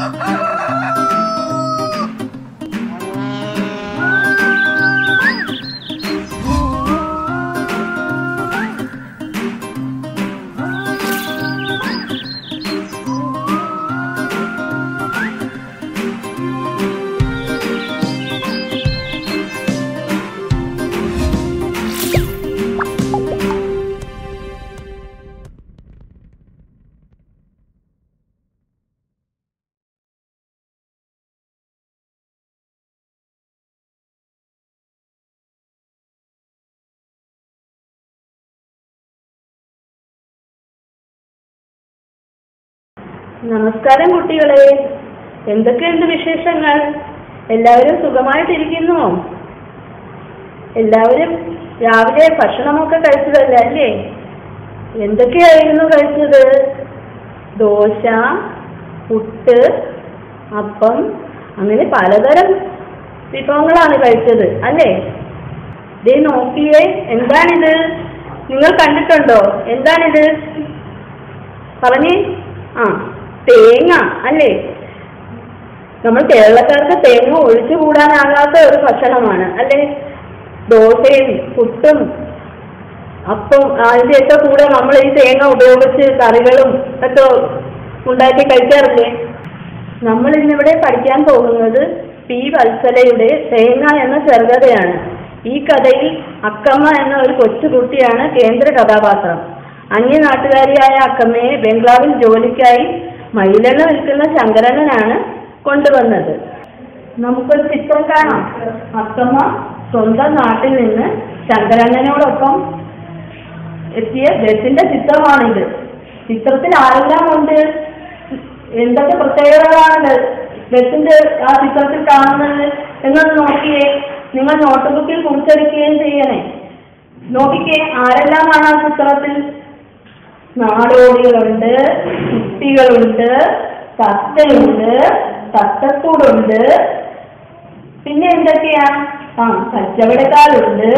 നമസ്കാരം കുട്ടികളെ എന്തൊക്കെയുണ്ട് വിശേഷങ്ങൾ എല്ലാവരും സുഖമായിട്ടിരിക്കുന്നു എല്ലാവരും രാവിലെ ഭക്ഷണമൊക്കെ കഴിച്ചതല്ലേ അല്ലേ എന്തൊക്കെയായിരുന്നു കഴിച്ചത് ദോശ പുട്ട് അപ്പം അങ്ങനെ പലതരം വിഭവങ്ങളാണ് കഴിച്ചത് അല്ലേ ദേ നോക്കിയേ എന്താണിത് നിങ്ങൾ കണ്ടിട്ടുണ്ടോ എന്താണിത് പറഞ്ഞേ ആ തേങ്ങ അല്ലേ നമ്മൾ കേരളക്കാർക്ക് തേങ്ങ ഒഴിച്ചു കൂടാനാകാത്ത ഒരു ഭക്ഷണമാണ് അല്ലേ ദോശയും പുട്ടും അപ്പം അതിന്റെയൊക്കെ കൂടെ നമ്മൾ ഈ തേങ്ങ ഉപയോഗിച്ച് കറികളും ഒക്കെ ഉണ്ടാക്കി കഴിക്കാറില്ലേ നമ്മൾ ഇന്നിവിടെ പഠിക്കാൻ പോകുന്നത് പി വത്സലയുടെ തേങ്ങ എന്ന ചെറുകഥയാണ് ഈ കഥയിൽ അക്കമ്മ എന്ന ഒരു കൊച്ചുകുട്ടിയാണ് കേന്ദ്ര കഥാപാത്രം അന്യനാട്ടുകാരിയായ അക്കമ്മയെ ബംഗ്ലാവിൽ ജോലിക്കായി മയിലെണ്ണ വിൽക്കുന്ന ശങ്കരണ്ണനാണ് കൊണ്ടുവന്നത് നമുക്കൊരു ചിത്രം കാണാം അക്കമ്മ സ്വന്തം നാട്ടിൽ നിന്ന് ശങ്കരണ്ണനോടൊപ്പം എത്തിയ ബസിന്റെ ചിത്രമാണിത് ചിത്രത്തിൽ ആരെല്ലാം ഉണ്ട് എന്തൊക്കെ പ്രത്യേകതകളാണ് ബസിന്റെ ആ ചിത്രത്തിൽ കാണുന്നത് എന്നൊന്ന് നോക്കിയേ നിങ്ങൾ നോട്ട് ബുക്കിൽ കുറിച്ചെടുക്കുകയും ചെയ്യണേ നോക്കിക്കേ ആരെല്ലാമാണ് ആ ചിത്രത്തിൽ നാടോടികളുണ്ട് കുട്ടികളുണ്ട് തത്തയുണ്ട് തത്തക്കൂടുണ്ട് പിന്നെ എന്തൊക്കെയാ ആ കച്ചവടക്കാരുണ്ട്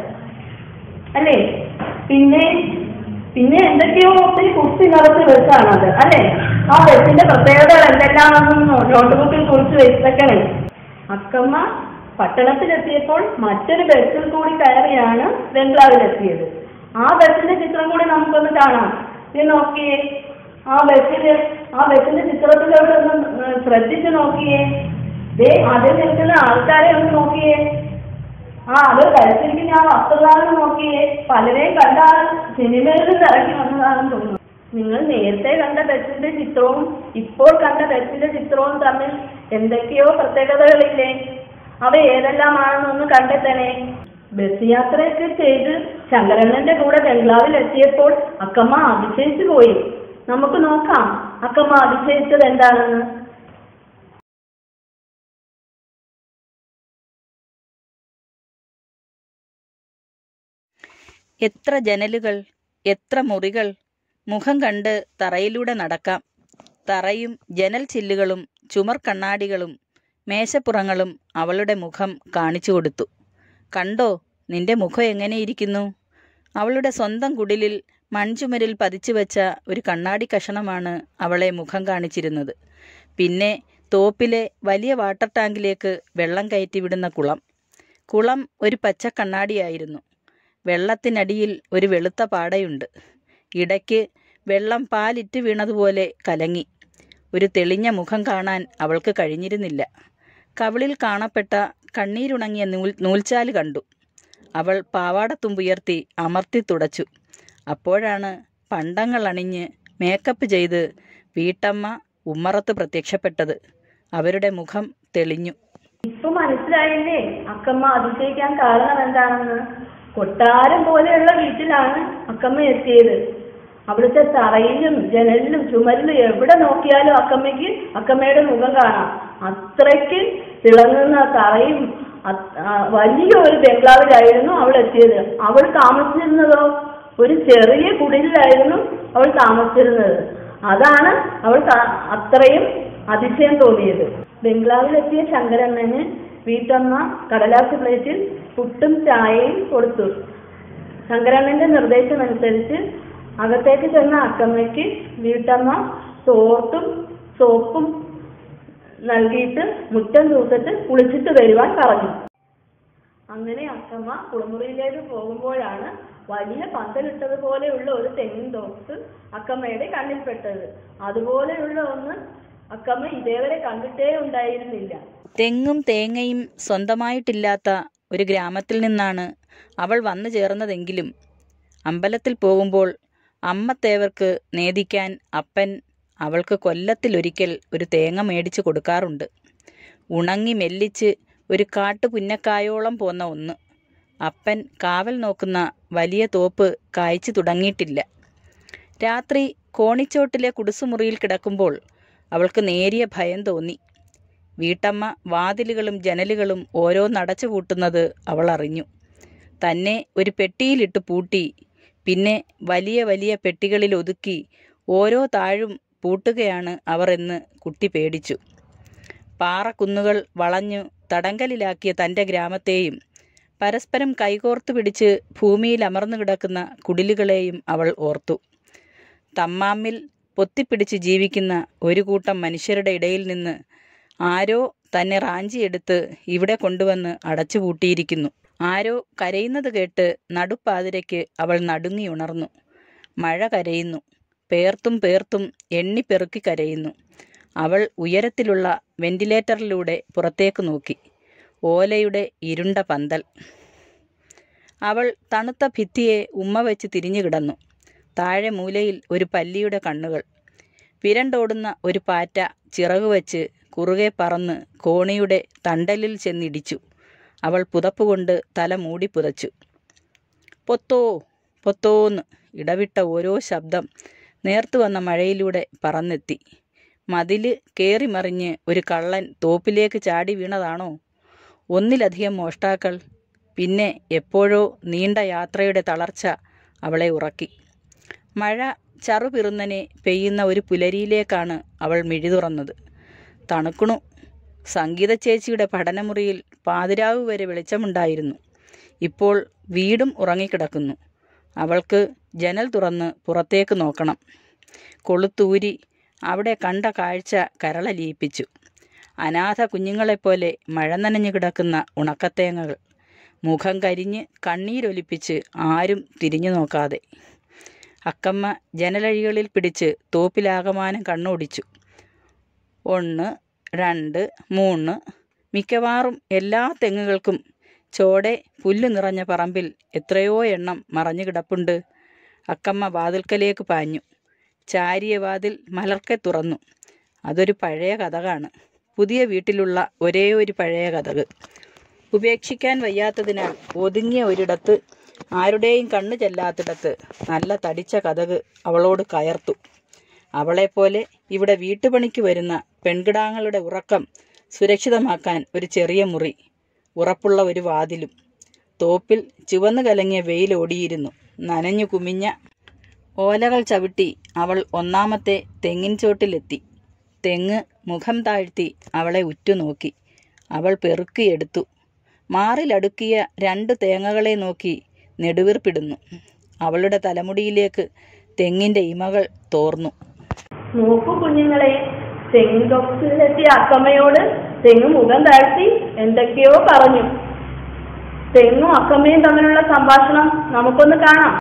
അല്ലേ പിന്നെ പിന്നെ എന്തൊക്കെയോ ഒത്തിരി കുത്തി നിറച്ച് ബസ്സാണത് അല്ലേ ആ ബസ്സിന്റെ പ്രത്യേകതകൾ എന്തെല്ലാമെന്നും നോട്ട് ബുക്കിൽ കുറിച്ച് വെച്ചേക്കണേ അക്കമ്മ പട്ടണത്തിലെത്തിയപ്പോൾ മറ്റൊരു ബസ്സിൽ കൂടി കയറിയാണ് ബംഗ്ലാവിലെത്തിയത് ആ ബസ്സിന്റെ ചിത്രം കൂടി നമുക്കൊന്ന് കാണാം ഇത് നോക്കിയേ ആ ബസ്സില് ആ ബസ്സിന്റെ ചിത്രത്തിലോട്ട് ഒന്ന് ഉം, ശ്രദ്ധിച്ച് നോക്കിയേ ദേ അതിൽ നിൽക്കുന്ന ആൾക്കാരെ ഒന്ന് നോക്കിയേ ആ അത് ധരിച്ചിരിക്കുന്ന ആ വസ്ത്രധാരണം നോക്കിയേ പലരെയും കണ്ട ആ സിനിമയിൽ നിന്ന് ഇറങ്ങി വന്നതാണെന്ന് തോന്നുന്നു നിങ്ങൾ നേരത്തെ കണ്ട ബസ്സിന്റെ ചിത്രവും ഇപ്പോൾ കണ്ട ബസ്സിന്റെ ചിത്രവും തമ്മിൽ എന്തൊക്കെയോ പ്രത്യേകതകളില്ലേ അവ ഏതെല്ലാമാണെന്നൊന്ന് കണ്ടെത്തണേ ബസ് യാത്രയൊക്കെ ചെയ്ത് ശങ്കരണ്ണന്റെ കൂടെ ബംഗ്ലാവിൽ എത്തിയപ്പോൾ അക്കമ്മ അതിശയിച്ചു പോയി നമുക്ക് നോക്കാം അക്കമ്മ അതിശയിച്ചത് എന്താണെന്ന് എത്ര ജനലുകൾ എത്ര മുറികൾ മുഖം കണ്ട് തറയിലൂടെ നടക്കാം തറയും ജനൽ ചില്ലുകളും ചുമർ കണ്ണാടികളും മേശപ്പുറങ്ങളും അവളുടെ മുഖം കാണിച്ചു കൊടുത്തു കണ്ടോ നിന്റെ മുഖം എങ്ങനെയിരിക്കുന്നു അവളുടെ സ്വന്തം കുടിലിൽ മൺചുമരിൽ പതിച്ചു വെച്ച ഒരു കണ്ണാടി കഷണമാണ് അവളെ മുഖം കാണിച്ചിരുന്നത് പിന്നെ തോപ്പിലെ വലിയ വാട്ടർ ടാങ്കിലേക്ക് വെള്ളം കയറ്റിവിടുന്ന കുളം കുളം ഒരു പച്ച കണ്ണാടിയായിരുന്നു വെള്ളത്തിനടിയിൽ ഒരു വെളുത്ത പാടയുണ്ട് ഇടയ്ക്ക് വെള്ളം പാലിറ്റ് വീണതുപോലെ കലങ്ങി ഒരു തെളിഞ്ഞ മുഖം കാണാൻ അവൾക്ക് കഴിഞ്ഞിരുന്നില്ല കവിളിൽ കാണപ്പെട്ട കണ്ണീരുണങ്ങിയ നൂൽ നൂൽച്ചാല് കണ്ടു അവൾ പാവാടത്തുമ്പുയർത്തി അമർത്തി തുടച്ചു അപ്പോഴാണ് പണ്ടങ്ങൾ അണിഞ്ഞ് മേക്കപ്പ് ചെയ്ത് വീട്ടമ്മ ഉമ്മറത്ത് പ്രത്യക്ഷപ്പെട്ടത് അവരുടെ മുഖം തെളിഞ്ഞു ഇപ്പൊ മനസ്സിലായില്ലേ അക്കമ്മ അതിശയിക്കാൻ കാരണം എന്താണെന്ന് കൊട്ടാരം പോലെയുള്ള വീട്ടിലാണ് അക്കമ്മ എത്തിയത് അവിടുത്തെ തറയിലും ജനലിലും ചുമരിലും എവിടെ നോക്കിയാലും അക്കമ്മയ്ക്ക് അക്കമ്മയുടെ മുഖം കാണാം അത്രയ്ക്ക് തിളങ്ങുന്ന തറയും അത്- ആ, വലിയ ഒരു ബംഗ്ലാവിലായിരുന്നു അവൾ എത്തിയത് അവൾ താമസിച്ചിരുന്നതോ ഒരു ചെറിയ കുടിലായിരുന്നു അവൾ താമസിച്ചിരുന്നത് അതാണ് അവൾ താ- അത്രയും അതിശയം തോന്നിയത് ബംഗ്ലാവിലെത്തിയ ശങ്കരണ്ണന് വീട്ടമ്മ കടലാസ് പ്ലേറ്റിൽ പുട്ടും ചായയും കൊടുത്തു ശങ്കരണ്ണന്റെ നിർദ്ദേശമനുസരിച്ച് അകത്തേക്ക് ചെന്ന അക്കമ്മയ്ക്ക് വീട്ടമ്മ തോർത്തും സോപ്പും നൽകിയിട്ട് മുറ്റം തൂത്തിട്ട് കുളിച്ചിട്ട് വരുവാൻ പറഞ്ഞു അങ്ങനെ അക്കമ്മ കുളിമുറിയിലേക്ക് പോകുമ്പോഴാണ് വലിയ പന്തലിട്ടതുപോലെയുള്ള ഒരു തെങ്ങിൻ തോപ്പ് അക്കമ്മയുടെ കണ്ണിൽപ്പെട്ടത് അതുപോലെയുള്ള ഒന്ന് അക്കമ്മ ഇതേവരെ കണ്ടിട്ടേ ഉണ്ടായിരുന്നില്ല തെങ്ങും തേങ്ങയും സ്വന്തമായിട്ടില്ലാത്ത ഒരു ഗ്രാമത്തിൽ നിന്നാണ് അവൾ വന്നു ചേർന്നതെങ്കിലും അമ്പലത്തിൽ പോകുമ്പോൾ അമ്മത്തേവർക്ക് നേദിക്കാൻ അപ്പൻ അവൾക്ക് കൊല്ലത്തിലൊരിക്കൽ ഒരു തേങ്ങ മേടിച്ചു കൊടുക്കാറുണ്ട് ഉണങ്ങി മെല്ലിച്ച് ഒരു കാട്ടു പുന്നക്കായോളം പോന്ന ഒന്ന് അപ്പൻ കാവൽ നോക്കുന്ന വലിയ തോപ്പ് കായ്ച്ചു തുടങ്ങിയിട്ടില്ല രാത്രി കോണിച്ചോട്ടിലെ കുടുസുമുറിയിൽ കിടക്കുമ്പോൾ അവൾക്ക് നേരിയ ഭയം തോന്നി വീട്ടമ്മ വാതിലുകളും ജനലുകളും ഓരോന്നടച്ചു പൂട്ടുന്നത് അവൾ അറിഞ്ഞു തന്നെ ഒരു പെട്ടിയിലിട്ട് പൂട്ടി പിന്നെ വലിയ വലിയ പെട്ടികളിൽ ഒതുക്കി ഓരോ താഴും പൂട്ടുകയാണ് അവർ എന്ന് കുട്ടി പേടിച്ചു പാറക്കുന്നുകൾ വളഞ്ഞു തടങ്കലിലാക്കിയ തൻ്റെ ഗ്രാമത്തെയും പരസ്പരം കൈകോർത്തു പിടിച്ച് ഭൂമിയിൽ അമർന്നു കിടക്കുന്ന കുടിലുകളെയും അവൾ ഓർത്തു തമ്മാമ്മിൽ പൊത്തിപ്പിടിച്ച് ജീവിക്കുന്ന ഒരു കൂട്ടം മനുഷ്യരുടെ ഇടയിൽ നിന്ന് ആരോ തന്നെ റാഞ്ചിയെടുത്ത് ഇവിടെ കൊണ്ടുവന്ന് അടച്ചുപൂട്ടിയിരിക്കുന്നു ആരോ കരയുന്നത് കേട്ട് നടുപ്പാതിരയ്ക്ക് അവൾ നടുങ്ങി ഉണർന്നു മഴ കരയുന്നു പേർത്തും പേർത്തും എണ്ണിപ്പെറുക്കി കരയുന്നു അവൾ ഉയരത്തിലുള്ള വെന്റിലേറ്ററിലൂടെ പുറത്തേക്ക് നോക്കി ഓലയുടെ ഇരുണ്ട പന്തൽ അവൾ തണുത്ത ഭിത്തിയെ ഉമ്മ വെച്ച് തിരിഞ്ഞു കിടന്നു താഴെ മൂലയിൽ ഒരു പല്ലിയുടെ കണ്ണുകൾ വിരണ്ടോടുന്ന ഒരു പാറ്റ ചിറകുവച്ച് കുറുകെ പറന്ന് കോണിയുടെ തണ്ടലിൽ ചെന്നിടിച്ചു അവൾ പുതപ്പുകൊണ്ട് തല മൂടി പുതച്ചു പൊത്തോ പൊത്തോന്ന് ഇടവിട്ട ഓരോ ശബ്ദം നേർത്തു വന്ന മഴയിലൂടെ പറന്നെത്തി മതില് കേറിമറിഞ്ഞ് ഒരു കള്ളൻ തോപ്പിലേക്ക് ചാടി വീണതാണോ ഒന്നിലധികം മോഷ്ടാക്കൾ പിന്നെ എപ്പോഴോ നീണ്ട യാത്രയുടെ തളർച്ച അവളെ ഉറക്കി മഴ ചറുപിറുന്നനെ പെയ്യുന്ന ഒരു പുലരിയിലേക്കാണ് അവൾ മിഴി തുറന്നത് തണുക്കണു സംഗീത ചേച്ചിയുടെ പഠനമുറിയിൽ പാതിരാവ് വരെ വെളിച്ചമുണ്ടായിരുന്നു ഇപ്പോൾ വീടും ഉറങ്ങിക്കിടക്കുന്നു അവൾക്ക് ജനൽ തുറന്ന് പുറത്തേക്ക് നോക്കണം കൊളുത്തൂരി അവിടെ കണ്ട കാഴ്ച കരളലിയിപ്പിച്ചു അനാഥ കുഞ്ഞുങ്ങളെപ്പോലെ മഴ നനഞ്ഞു കിടക്കുന്ന ഉണക്കത്തേങ്ങകൾ മുഖം കരിഞ്ഞ് കണ്ണീരൊലിപ്പിച്ച് ആരും തിരിഞ്ഞു നോക്കാതെ അക്കമ്മ ജനലഴികളിൽ പിടിച്ച് തോപ്പിലാകമാനം കണ്ണോടിച്ചു ഒന്ന് രണ്ട് മൂന്ന് മിക്കവാറും എല്ലാ തെങ്ങുകൾക്കും ചോടെ പുല്ല് നിറഞ്ഞ പറമ്പിൽ എത്രയോ എണ്ണം മറഞ്ഞു കിടപ്പുണ്ട് അക്കമ്മ വാതിൽക്കലേക്ക് പാഞ്ഞു ചാരിയ വാതിൽ മലർക്കെ തുറന്നു അതൊരു പഴയ കഥകാണ് പുതിയ വീട്ടിലുള്ള ഒരേ ഒരു പഴയ കഥക് ഉപേക്ഷിക്കാൻ വയ്യാത്തതിനാൽ ഒതുങ്ങിയ ഒരിടത്ത് ആരുടെയും കണ്ണു ചെല്ലാത്തിടത്ത് നല്ല തടിച്ച കഥക് അവളോട് കയർത്തു അവളെപ്പോലെ ഇവിടെ വീട്ടുപണിക്ക് വരുന്ന പെൺകിടാങ്ങളുടെ ഉറക്കം സുരക്ഷിതമാക്കാൻ ഒരു ചെറിയ മുറി ഉറപ്പുള്ള ഒരു വാതിലും തോപ്പിൽ ചുവന്നു കലങ്ങിയ വെയിലോടിയിരുന്നു നനഞ്ഞു കുമിഞ്ഞ ഓലകൾ ചവിട്ടി അവൾ ഒന്നാമത്തെ തെങ്ങിൻ ചോട്ടിലെത്തി തെങ്ങ് മുഖം താഴ്ത്തി അവളെ ഉറ്റുനോക്കി അവൾ പെറുക്കിയെടുത്തു മാറിലടുക്കിയ രണ്ട് തേങ്ങകളെ നോക്കി നെടുവീർപ്പിടുന്നു അവളുടെ തലമുടിയിലേക്ക് തെങ്ങിന്റെ ഇമകൾ തോർന്നു നോക്കൂ കുഞ്ഞുങ്ങളെ തെങ്ങ് ബോക്സിലെത്തിയ അക്കമ്മയോട് തെങ്ങ് മുഖം താഴ്ത്തി എന്തൊക്കെയോ പറഞ്ഞു തെങ്ങും അക്കമ്മയും തമ്മിലുള്ള സംഭാഷണം നമുക്കൊന്ന് കാണാം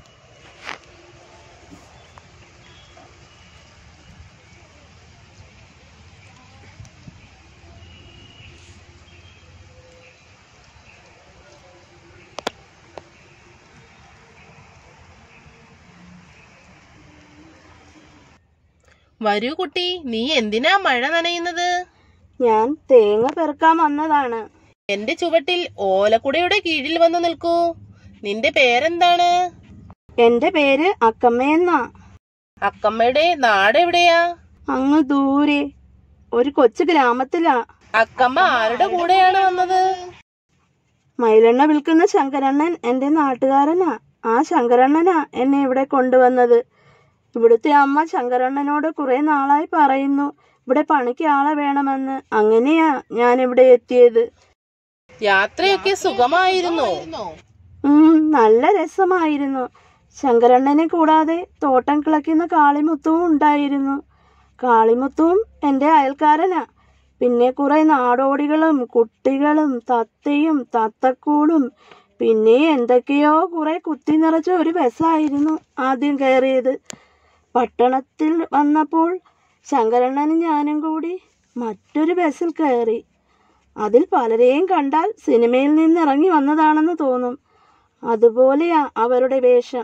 വരൂ കുട്ടി നീ എന്തിനാ മഴ നനയുന്നത് ഞാൻ തേങ്ങ പെറുക്കാൻ വന്നതാണ് എന്റെ ചുവട്ടിൽ ഓലക്കുടയുടെ കീഴിൽ വന്ന് നിൽക്കൂ നിന്റെ പേരെന്താണ് എന്റെ പേര് അക്കമ്മയെന്നാ അക്കമ്മയുടെ നാട് എവിടെയാ അങ്ങ് ദൂരെ ഒരു കൊച്ചു ഗ്രാമത്തിലാ അക്കമ്മ ആരുടെ കൂടെയാണ് വന്നത് മയിലെണ്ണ വിൽക്കുന്ന ശങ്കരണ്ണൻ എന്റെ നാട്ടുകാരനാ ആ ശങ്കരണ്ണനാ എന്നെ ഇവിടെ കൊണ്ടുവന്നത് ഇവിടുത്തെ അമ്മ ശങ്കരണ്ണനോട് കുറെ നാളായി പറയുന്നു ഇവിടെ പണിക്ക് ആളെ വേണമെന്ന് അങ്ങനെയാ ഞാൻ ഇവിടെ എത്തിയത് യാത്രയൊക്കെ സുഖമായിരുന്നോ ഉം നല്ല രസമായിരുന്നു ശങ്കരണ്ണനെ കൂടാതെ തോട്ടം കിളയ്ക്കുന്ന കാളിമുത്തുവും ഉണ്ടായിരുന്നു കാളിമുത്തുവും എന്റെ അയൽക്കാരനാ പിന്നെ കുറെ നാടോടികളും കുട്ടികളും തത്തയും തത്തക്കൂടും പിന്നെ എന്തൊക്കെയോ കുറെ കുത്തി നിറച്ച ഒരു ബസ്സായിരുന്നു ആദ്യം കയറിയത് പട്ടണത്തിൽ വന്നപ്പോൾ ശങ്കരണ്ണനും ഞാനും കൂടി മറ്റൊരു ബസ്സിൽ കയറി അതിൽ പലരെയും കണ്ടാൽ സിനിമയിൽ നിന്ന് ഇറങ്ങി വന്നതാണെന്ന് തോന്നും അതുപോലെയാ അവരുടെ വേഷം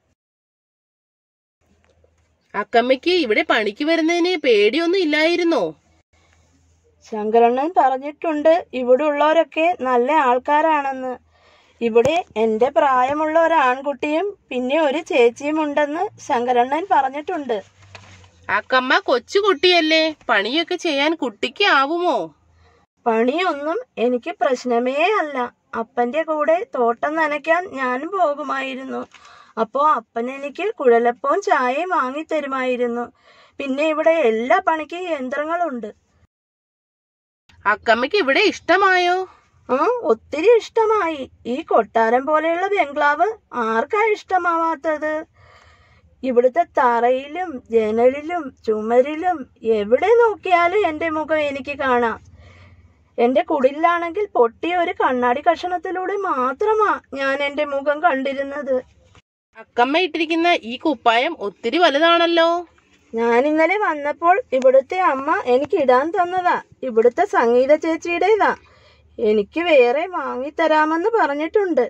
അക്കമ്മയ്ക്ക് ഇവിടെ പണിക്ക് വരുന്നതിന് പേടിയൊന്നും ഇല്ലായിരുന്നോ ശങ്കരണ്ണൻ പറഞ്ഞിട്ടുണ്ട് ഇവിടെ ഉള്ളവരൊക്കെ നല്ല ആൾക്കാരാണെന്ന് ഇവിടെ എൻ്റെ പ്രായമുള്ള ഒരു ആൺകുട്ടിയും പിന്നെ ഒരു ചേച്ചിയും ഉണ്ടെന്ന് ശങ്കരണ്ണൻ പറഞ്ഞിട്ടുണ്ട് അക്കമ്മ കൊച്ചുകുട്ടിയല്ലേ പണിയൊക്കെ ചെയ്യാൻ കുട്ടിക്ക് ആവുമോ പണിയൊന്നും എനിക്ക് പ്രശ്നമേ അല്ല അപ്പന്റെ കൂടെ തോട്ടം നനയ്ക്കാൻ ഞാനും പോകുമായിരുന്നു അപ്പോ അപ്പൻ എനിക്ക് കുഴലപ്പവും ചായയും വാങ്ങി തരുമായിരുന്നു പിന്നെ ഇവിടെ എല്ലാ പണിക്കും യന്ത്രങ്ങളുണ്ട് അക്കമ്മയ്ക്ക് ഇവിടെ ഇഷ്ടമായോ ആ ഒത്തിരി ഇഷ്ടമായി ഈ കൊട്ടാരം പോലെയുള്ള ബംഗ്ലാവ് ആർക്കാ ഇഷ്ടമാവാത്തത് ഇവിടുത്തെ തറയിലും ജനലിലും ചുമരിലും എവിടെ നോക്കിയാലും എന്റെ മുഖം എനിക്ക് കാണാം എന്റെ കുടിലാണെങ്കിൽ പൊട്ടിയ ഒരു കണ്ണാടി കഷണത്തിലൂടെ മാത്രമാ ഞാൻ എന്റെ മുഖം കണ്ടിരുന്നത് അക്കമ്മ ഇട്ടിരിക്കുന്ന ഈ കുപ്പായം ഒത്തിരി വലുതാണല്ലോ ഞാൻ ഇന്നലെ വന്നപ്പോൾ ഇവിടുത്തെ അമ്മ എനിക്ക് ഇടാൻ തന്നതാ ഇവിടുത്തെ സംഗീത ചേച്ചിയുടേതാ എനിക്ക് വേറെ വാങ്ങിത്തരാമെന്ന് പറഞ്ഞിട്ടുണ്ട്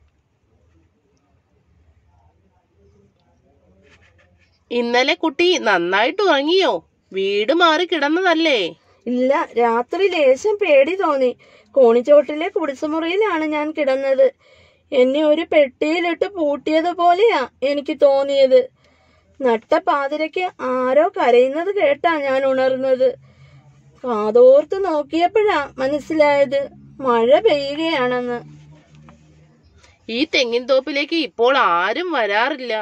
ഇന്നലെ കുട്ടി നന്നായിട്ട് ഉറങ്ങിയോ വീട് മാറി കിടന്നതല്ലേ ഇല്ല രാത്രി ലേശം പേടി തോന്നി കോണിച്ചോട്ടിലെ കുടിസുമുറിയിലാണ് ഞാൻ കിടന്നത് എന്നെ ഒരു പെട്ടിയിലിട്ട് പൂട്ടിയതുപോലെയാ എനിക്ക് തോന്നിയത് നട്ട പാതിരയ്ക്ക് ആരോ കരയുന്നത് കേട്ടാ ഞാൻ ഉണർന്നത് കാതോർത്ത് നോക്കിയപ്പോഴാ മനസ്സിലായത് മഴ പെയ്യുകയാണെന്ന് ഈ തെങ്ങിൻ തോപ്പിലേക്ക് ഇപ്പോൾ ആരും വരാറില്ല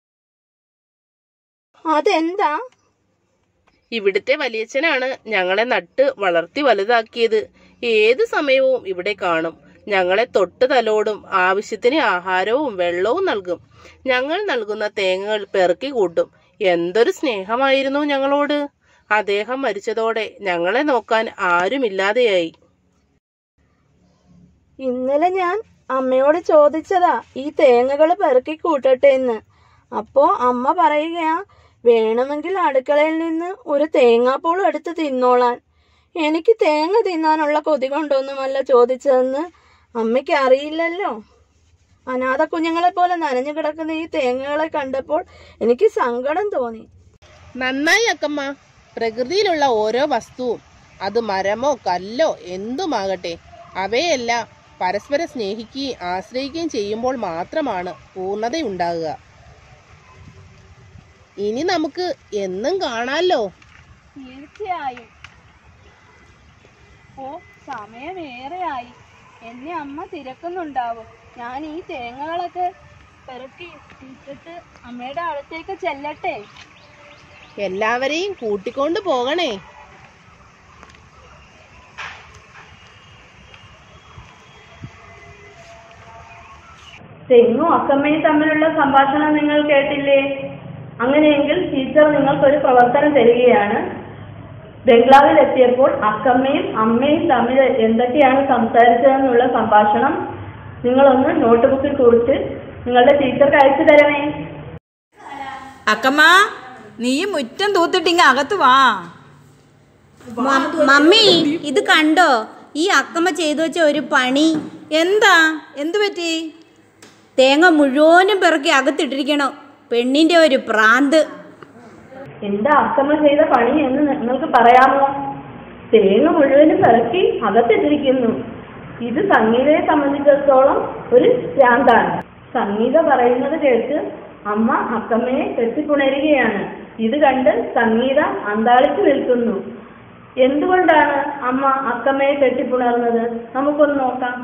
അതെന്താ ഇവിടുത്തെ വലിയച്ഛനാണ് ഞങ്ങളെ നട്ട് വളർത്തി വലുതാക്കിയത് ഏത് സമയവും ഇവിടെ കാണും ഞങ്ങളെ തൊട്ട് തലോടും ആവശ്യത്തിന് ആഹാരവും വെള്ളവും നൽകും ഞങ്ങൾ നൽകുന്ന തേങ്ങകൾ പെറുക്കി കൂട്ടും എന്തൊരു സ്നേഹമായിരുന്നു ഞങ്ങളോട് അദ്ദേഹം മരിച്ചതോടെ ഞങ്ങളെ നോക്കാൻ ആരുമില്ലാതെയായി ഇന്നലെ ഞാൻ അമ്മയോട് ചോദിച്ചതാ ഈ തേങ്ങകൾ പെറുക്കി കൂട്ടട്ടെ എന്ന് അപ്പോ അമ്മ പറയുകയാ വേണമെങ്കിൽ അടുക്കളയിൽ നിന്ന് ഒരു തേങ്ങാപ്പൂൾ എടുത്ത് തിന്നോളാൻ എനിക്ക് തേങ്ങ തിന്നാനുള്ള കൊതി കൊണ്ടൊന്നുമല്ല ചോദിച്ചതെന്ന് അമ്മയ്ക്ക് അറിയില്ലല്ലോ അനാഥ കുഞ്ഞുങ്ങളെ പോലെ നനഞ്ഞു കിടക്കുന്ന ഈ തേങ്ങകളെ കണ്ടപ്പോൾ എനിക്ക് സങ്കടം തോന്നി നന്നായി അക്കമ്മ പ്രകൃതിയിലുള്ള ഓരോ വസ്തുവും അത് മരമോ കല്ലോ എന്തുമാകട്ടെ അവയെല്ലാം പരസ്പരം സ്നേഹിക്കുകയും ആശ്രയിക്കുകയും ചെയ്യുമ്പോൾ മാത്രമാണ് പൂർണ്ണതയുണ്ടാകുക ഇനി നമുക്ക് എന്നും കാണാലോ തീർച്ചയായും ഓ സമയമേറെയായി എന്നെ അമ്മ തിരക്കുന്നുണ്ടാവും ഞാൻ ഈ തേങ്ങകളൊക്കെ പെറുക്കി ഇട്ടിട്ട് അമ്മയുടെ അടുത്തേക്ക് ചെല്ലട്ടെ എല്ലാവരെയും കൂട്ടിക്കൊണ്ട് പോകണേ തെങ്ങും അക്കമ്മയും തമ്മിലുള്ള സംഭാഷണം നിങ്ങൾ കേട്ടില്ലേ അങ്ങനെയെങ്കിൽ ടീച്ചർ നിങ്ങൾക്കൊരു പ്രവർത്തനം തരികയാണ് ബംഗ്ലാവിൽ എത്തിയപ്പോൾ അക്കമ്മയും അമ്മയും തമ്മിൽ എന്തൊക്കെയാണ് സംസാരിച്ചതെന്നുള്ള സംഭാഷണം നിങ്ങളൊന്ന് നോട്ട് ബുക്കിൽ കുറിച്ച് നിങ്ങളുടെ ടീച്ചർക്ക് അയച്ചു തരണേ അക്കമ്മ നീ മുറ്റം തൂത്തിട്ടിങ്ങ അകത്ത് വാ മമ്മി ഇത് കണ്ടോ ഈ അക്കമ്മ ചെയ്തു വെച്ച ഒരു പണി എന്താ എന്തു പറ്റി തേങ്ങ മുഴുവനും പിറക്കി അകത്തിട്ടിരിക്കണോ പെണ്ണിന്റെ ഒരു പ്രാന്ത് എന്താ അക്കമ്മ ചെയ്ത പണി എന്ന് നിങ്ങൾക്ക് പറയാമോ തേങ്ങ മുഴുവനും പിറക്കി അകത്തിട്ടിരിക്കുന്നു ഇത് സംഗീതയെ സംബന്ധിച്ചിടത്തോളം ഒരു ഭ്രാന്താണ് സംഗീത പറയുന്നത് കേട്ട് അമ്മ അക്കമ്മയെ കെട്ടിപ്പുണരുകയാണ് ഇത് കണ്ട് സംഗീത അന്താളിച്ചു നിൽക്കുന്നു എന്തുകൊണ്ടാണ് അമ്മ അക്കമ്മയെ കെട്ടിപ്പുണർന്നത് നമുക്കൊന്ന് നോക്കാം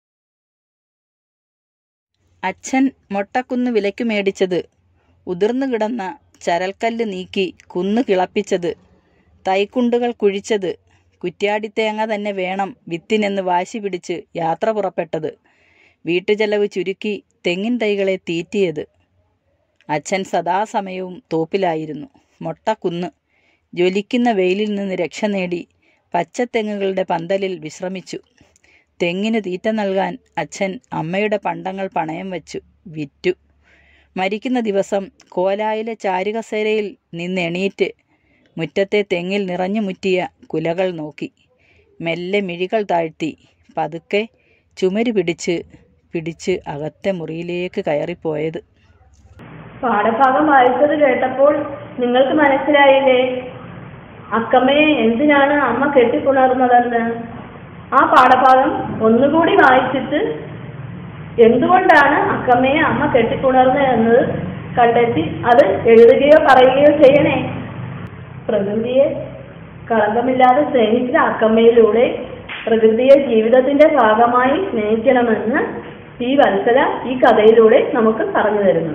അച്ഛൻ മൊട്ടക്കുന്ന് വിലയ്ക്ക് മേടിച്ചത് ഉതിർന്നു കിടന്ന ചരൽക്കല്ല് നീക്കി കുന്ന് കിളപ്പിച്ചത് തൈക്കുണ്ടുകൾ കുഴിച്ചത് കുറ്റ്യാടിത്തേങ്ങ തന്നെ വേണം വിത്തിനെന്ന് വാശി പിടിച്ച് യാത്ര പുറപ്പെട്ടത് വീട്ടുചെലവ് ചുരുക്കി തെങ്ങിൻ തൈകളെ തീറ്റിയത് അച്ഛൻ സദാസമയവും തോപ്പിലായിരുന്നു മൊട്ടക്കുന്ന് ജ്വലിക്കുന്ന വെയിലിൽ നിന്ന് രക്ഷ നേടി പച്ചത്തെങ്ങുകളുടെ പന്തലിൽ വിശ്രമിച്ചു തെങ്ങിന് തീറ്റ നൽകാൻ അച്ഛൻ അമ്മയുടെ പണ്ടങ്ങൾ പണയം വച്ചു വിറ്റു മരിക്കുന്ന ദിവസം കോലായിലെ ചാരുകസേരയിൽ നിന്നെണീറ്റ് മുറ്റത്തെ തെങ്ങിൽ നിറഞ്ഞു മുറ്റിയ കുലകൾ നോക്കി മെല്ലെ മിഴികൾ താഴ്ത്തി പതുക്കെ ചുമര് പിടിച്ച് പിടിച്ച് അകത്തെ മുറിയിലേക്ക് കയറിപ്പോയത് പാഠഭാഗം വായിച്ചത് കേട്ടപ്പോൾ നിങ്ങൾക്ക് മനസ്സിലായില്ലേ അക്കമ്മയെ എന്തിനാണ് അമ്മ കെട്ടിപ്പുണർന്നതെന്ന് ആ പാഠഭാഗം ഒന്നുകൂടി വായിച്ചിട്ട് എന്തുകൊണ്ടാണ് അക്കമ്മയെ അമ്മ കെട്ടിപ്പുണർന്നത് എന്നത് കണ്ടെത്തി അത് എഴുതുകയോ പറയുകയോ ചെയ്യണേ പ്രകൃതിയെ കളങ്കമില്ലാതെ സ്നേഹിച്ച അക്കമ്മയിലൂടെ പ്രകൃതിയെ ജീവിതത്തിന്റെ ഭാഗമായി സ്നേഹിക്കണമെന്ന് ഈ വത്സല ഈ കഥയിലൂടെ നമുക്ക് പറഞ്ഞു തരുന്നു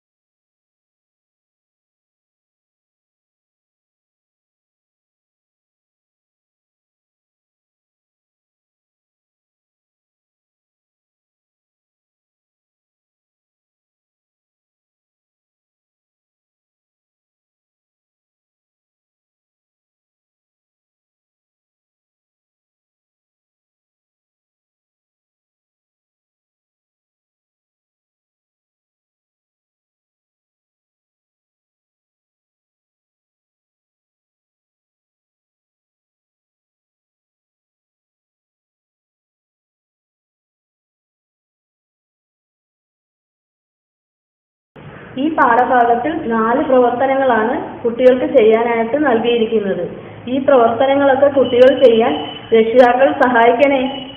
ഈ പാഠഭാഗത്തിൽ നാല് പ്രവർത്തനങ്ങളാണ് കുട്ടികൾക്ക് ചെയ്യാനായിട്ട് നൽകിയിരിക്കുന്നത് ഈ പ്രവർത്തനങ്ങളൊക്കെ കുട്ടികൾ ചെയ്യാൻ രക്ഷിതാക്കൾ സഹായിക്കണേ